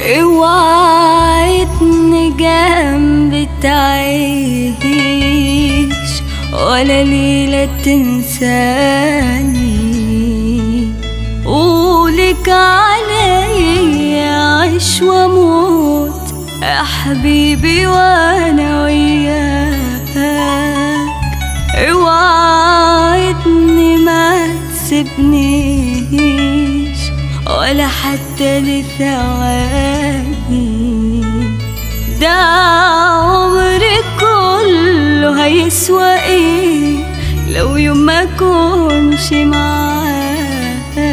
اوعدني جنبي تعيش ولا ليلة تنساني قولك عليا عيش واموت يا حبيبي وانا وياك اوعدني ما تسيبنيش ولا حتى لثواني ده عمري كله هيسوى ايه لو يوم ما كونش معاك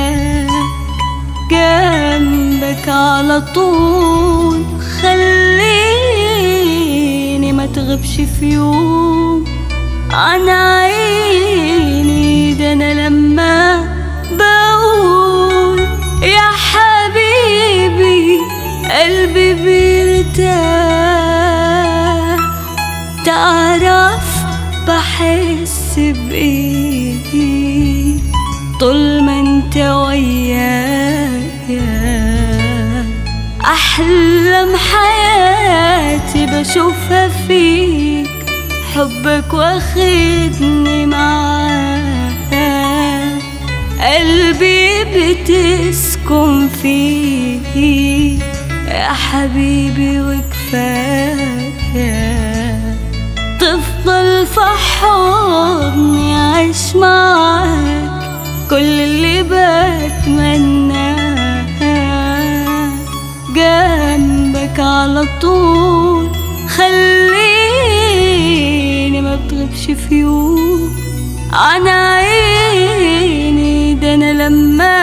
جنبك على طول خليني ما تغيبش في يوم عن عيني ده انا لما بقول يا حبيبي قلبي بيرتاح تعرف بحس بإيه طول ما انت ويايا أحلام حياتي بشوفها فيك حبك واخدني معاك قلبي بتسكن فيه يا حبيبي وكفاية تفضل في حضني عايش معاك كل اللي بتمناه جنبك على طول خليني ما بتغيبش في يوم عن عيني ده انا لما